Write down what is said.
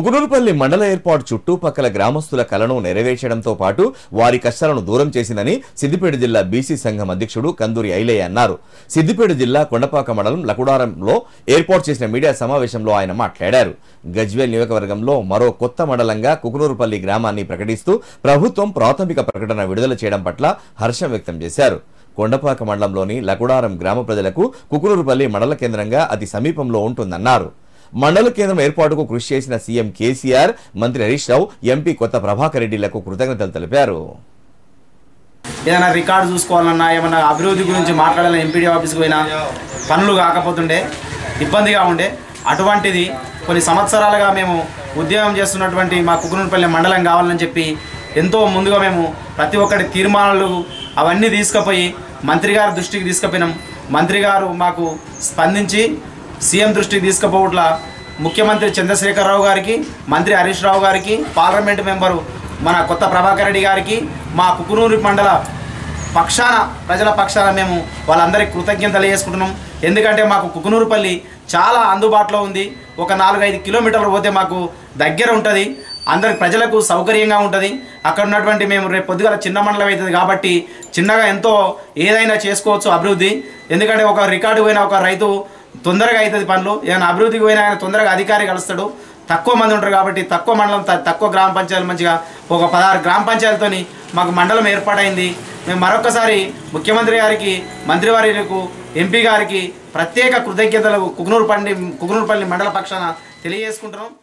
కుకునూరుపల్లి మండల ఏర్పాటు చుట్టుపక్కల గ్రామస్తుల కలను నెరవేర్చడంతో పాటు వారి కష్టాలను దూరం చేసిందని సిద్దిపేట జిల్లా బీసీ సంఘం అధ్యక్షుడు కందూరి ఐలయ్య అన్నారు సిద్దిపేట జిల్లా కొండపాక మండలం లకుడారంలో ఏర్పాటు చేసిన మీడియా సమావేశంలో ఆయన మాట్లాడారు గజ్వేల్ నియోజకవర్గంలో మరో కొత్త మండలంగా కుకునూరుపల్లి గ్రామాన్ని ప్రకటిస్తూ ప్రభుత్వం ప్రాథమిక ప్రకటన విడుదల చేయడం పట్ల హర్షం వ్యక్తం చేశారు కొండపాక మండలంలోని లకుడారం గ్రామ ప్రజలకు కుకునూరుపల్లి మండల కేంద్రంగా అతి సమీపంలో ఉంటుందన్నారు మండల కేంద్రం ఏర్పాటుకు కృషి చేసిన సీఎం కేసీఆర్ మంత్రి హరీష్ రావు ఎంపీ కొత్త ప్రభాకర్ రెడ్డిలకు కృతజ్ఞతలు తెలిపారు ఏదైనా రికార్డు చూసుకోవాలన్నా ఏమన్నా అభివృద్ధి గురించి మాట్లాడాలన్నా ఎంపీడీ ఆఫీస్కి పోయినా పనులు కాకపోతుండే ఇబ్బందిగా ఉండే అటువంటిది కొన్ని సంవత్సరాలుగా మేము ఉద్యోగం చేస్తున్నటువంటి మా కుకునూరుపల్లి మండలం కావాలని చెప్పి ఎంతో ముందుగా మేము ప్రతి ఒక్కటి తీర్మానాలు అవన్నీ తీసుకుపోయి మంత్రి గారి దృష్టికి తీసుకుపోయినాం మంత్రి గారు మాకు స్పందించి సీఎం దృష్టికి తీసుకుపోవట్ల ముఖ్యమంత్రి చంద్రశేఖరరావు గారికి మంత్రి హరీష్ రావు గారికి పార్లమెంటు మెంబరు మన కొత్త ప్రభాకర్ రెడ్డి గారికి మా కుకునూరు మండల పక్షాన ప్రజల పక్షాన మేము వాళ్ళందరికీ కృతజ్ఞతలు తెలియజేసుకుంటున్నాం ఎందుకంటే మాకు కుకునూరుపల్లి చాలా అందుబాటులో ఉంది ఒక నాలుగైదు కిలోమీటర్లు పోతే మాకు దగ్గర ఉంటుంది అందరికి ప్రజలకు సౌకర్యంగా ఉంటుంది అక్కడ ఉన్నటువంటి మేము రేపు పొద్దుగల చిన్న మండలం అవుతుంది కాబట్టి చిన్నగా ఎంతో ఏదైనా చేసుకోవచ్చు అభివృద్ధి ఎందుకంటే ఒక రికార్డు పోయిన ఒక రైతు తొందరగా అవుతుంది పనులు ఏమైనా అభివృద్ధికి పోయినా ఆయన తొందరగా అధికారి కలుస్తాడు తక్కువ మంది ఉంటారు కాబట్టి తక్కువ మండలం త- తక్కువ గ్రామ పంచాయతీలు మంచిగా ఒక పదహారు గ్రామ పంచాయతీలతోని మాకు మండలం ఏర్పాటైంది మేము మరొకసారి ముఖ్యమంత్రి గారికి మంత్రివర్యులకు ఎంపీ గారికి ప్రత్యేక కృతజ్ఞతలు కుకునూరుపల్లి కుకునూరుపల్లి మండల పక్షాన తెలియజేసుకుంటున్నాం